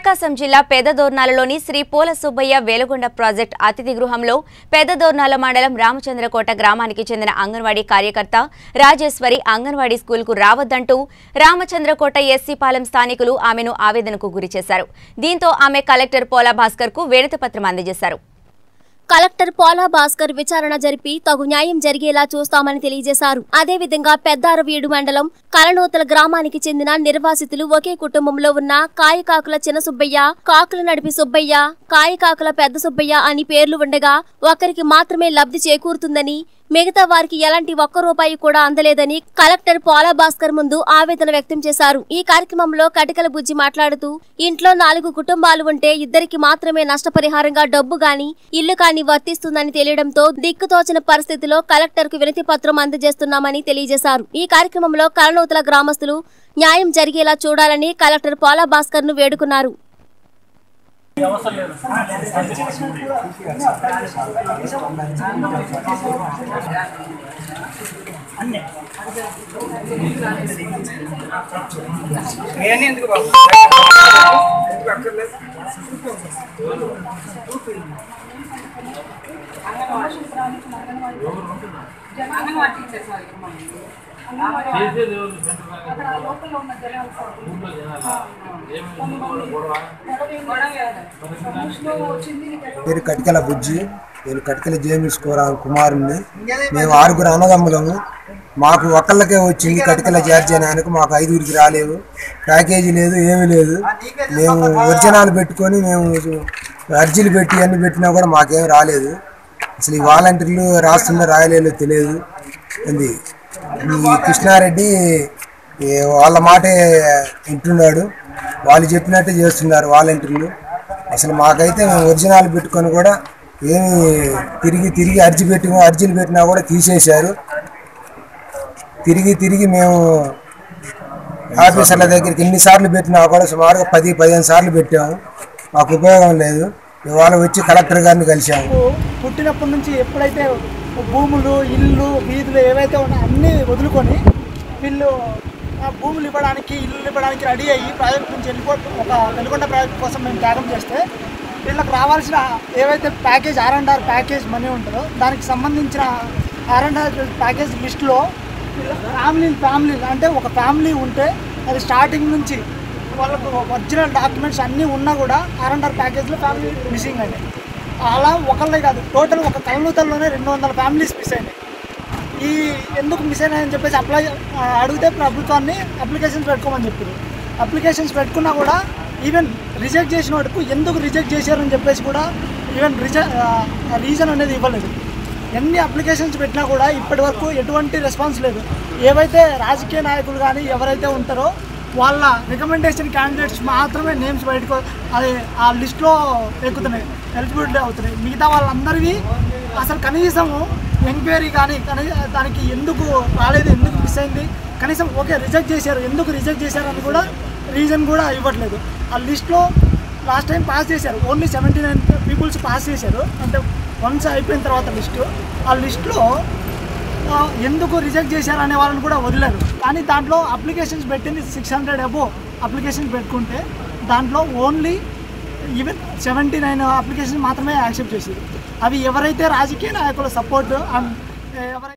ప్రకాశం జిల్లా పెద్దదోర్నాలలోని శ్రీ పూల సుబ్బయ్య వేలుగొండ ప్రాజెక్ట్ అతిథి గృహంలో పెద్దదోర్నాల మండలం రామచంద్రకోట గ్రామానికి చెందిన అంగన్వాడీ కార్యకర్త రాజేశ్వరి అంగన్వాడీ స్కూల్కు రావద్దంటూ రామచంద్రకోట ఎస్సీ పాలెం స్థానికులు ఆమెను ఆవేదనకు గురిచేశారు దీంతో ఆమె కలెక్టర్ పోలా భాస్కర్ కు పత్రం అందజేశారు కలెక్టర్ పోలా భాస్కర్ విచారణ జరిపి తగు న్యాయం జరిగేలా చూస్తామని తెలియజేశారు అదేవిధంగా పెద్దారవీడు మండలం కలనూతల గ్రామానికి చెందిన నిర్వాసితులు ఒకే కుటుంబంలో ఉన్న కాయకాకుల చిన్న సుబ్బయ్య కాకుల నడిపి సుబ్బయ్య కాయకాకుల పెద్ద సుబ్బయ్య అని పేర్లు ఉండగా ఒకరికి మాత్రమే లబ్ధి చేకూరుతుందని మిగతా వారికి ఎలాంటి ఒక్క రూపాయి కూడా అందలేదని కలెక్టర్ పోలా భాస్కర్ ముందు ఆవేదన వ్యక్తం చేశారు ఈ కార్యక్రమంలో కటికల బుజ్జి మాట్లాడుతూ ఇంట్లో నాలుగు కుటుంబాలు ఉంటే ఇద్దరికి మాత్రమే నష్టపరిహారంగా డబ్బు గాని ఇల్లు కాని వర్తిస్తుందని తెలియడంతో దిక్కుతోచిన పరిస్థితిలో కలెక్టర్ కు వినతి పత్రం అందజేస్తున్నామని తెలియజేశారు ఈ కార్యక్రమంలో కలనూతల గ్రామస్తులు న్యాయం జరిగేలా చూడాలని కలెక్టర్ పోలా భాస్కర్ ను వేడుకున్నారు ఇవన్నీ ఎందుకు బాబు ఎందుకు అక్కర్లేదు పేరు కటికల బుజ్జి నేను కటికల జేమిస్ కుమార్ కుమారుణ్ణి మేము ఆరుగురు అన్నదమ్ములము మాకు ఒక్కళ్ళకే వచ్చింది కటికల జార్జి అనే ఆయనకు మాకు ఐదుగురికి రాలేవు ప్యాకేజీ లేదు ఏమీ లేదు మేము ఒరిజినాలు పెట్టుకొని మేము అర్జీలు పెట్టి అన్ని పెట్టినా కూడా మాకేం రాలేదు అసలు ఈ వాలంటీర్లు రాస్తుందో రాయలేదో తెలియదు ఏంది ఈ కృష్ణారెడ్డి ఈ వాళ్ళ మాటే వింటున్నాడు వాళ్ళు చెప్పినట్టే చేస్తున్నారు వాలంటీర్లు అసలు మాకైతే మేము ఒరిజినల్ పెట్టుకొని కూడా ఏమి తిరిగి తిరిగి అర్జీ పెట్టి అర్జీలు పెట్టినా కూడా తీసేశారు తిరిగి తిరిగి మేము ఆఫీసర్ల దగ్గరికి ఎన్నిసార్లు పెట్టినా కూడా సుమారుగా పది పదిహేను సార్లు పెట్టాము మాకు ఉపయోగం లేదు ఇవాళ వచ్చి కలెక్టర్ గారిని కలిసాము పుట్టినప్పటి నుంచి ఎప్పుడైతే భూములు ఇల్లు వీధులు ఏవైతే ఉన్నాయో అన్నీ వదులుకొని వీళ్ళు ఆ భూములు ఇవ్వడానికి ఇల్లు ఇవ్వడానికి రెడీ అయ్యి ప్రాజెక్ట్ నుంచి వెళ్ళిపో ఒక వెలుగొండ ప్రాజెక్ట్ కోసం మేము త్యాగం చేస్తే వీళ్ళకి రావాల్సిన ఏవైతే package R and R package money ఉంటుందో దానికి సంబంధించిన ఆర్ అండ్ ఆర్ ప్యాకేజ్ లిస్టులో ఫ్యామిలీ ఫ్యామిలీ అంటే ఒక ఫ్యామిలీ ఉంటే అది స్టార్టింగ్ నుంచి వాళ్ళకు ఒరిజినల్ డాక్యుమెంట్స్ అన్నీ ఉన్నా కూడా ఆర్ అండ్ ఆర్ ప్యాకేజ్లో ఫ్యామిలీ మిస్సింగ్ అయినాయి అలా ఒకళ్ళే కాదు టోటల్ ఒక కల్నూతల్లోనే రెండు వందల ఫ్యామిలీస్ మిస్ అయినాయి ఈ ఎందుకు మిస్ అయినాయని చెప్పేసి అప్లై ఆ, అడిగితే ప్రభుత్వాన్ని అప్లికేషన్స్ పెట్టుకోమని చెప్పారు అప్లికేషన్స్ పెట్టుకున్నా కూడా ఈవెన్ రిజెక్ట్ చేసిన వాటికి ఎందుకు రిజెక్ట్ చేశారని చెప్పేసి కూడా ఈవెన్ రిజ రీజన్ అనేది ఇవ్వలేదు ఎన్ని అప్లికేషన్స్ పెట్టినా కూడా ఇప్పటి వరకు ఎటువంటి రెస్పాన్స్ లేదు ఏవైతే రాజకీయ నాయకులు కానీ ఎవరైతే ఉంటారో వాళ్ళ రికమెండేషన్ క్యాండిడేట్స్ మాత్రమే నేమ్స్ బయటకు అది ఆ లిస్ట్లో ఎక్కుతున్నాయి ఎలిజిబిలిటీ అవుతున్నాయి మిగతా వాళ్ళందరివి అసలు కనీసము ఎంక్వైరీ కానీ కనీ దానికి ఎందుకు రాలేదు ఎందుకు మిస్ అయింది కనీసం ఓకే రిజెక్ట్ చేశారు ఎందుకు రిజెక్ట్ చేశారు అని కూడా రీజన్ కూడా ఇవ్వట్లేదు ఆ లిస్ట్లో లాస్ట్ టైం పాస్ చేశారు only seventy nine peoples pass చేశారు అంటే వన్స్ అయిపోయిన తర్వాత లిస్టు ఆ లిస్ట్లో ఆ, ఎందుకు రిజెక్ట్ చేశారు అనే వాళ్ళని కూడా వదిలేరు కానీ దాంట్లో అప్లికేషన్స్ పెట్టింది సిక్స్ హండ్రెడ్ అబో అప్లికేషన్స్ పెట్టుకుంటే దాంట్లో only even seventy nine application మాత్రమే యాక్సెప్ట్ చేసేది అవి ఎవరైతే రాజకీయ నాయకుల సపోర్ట్ అండ్ ఎవరైతే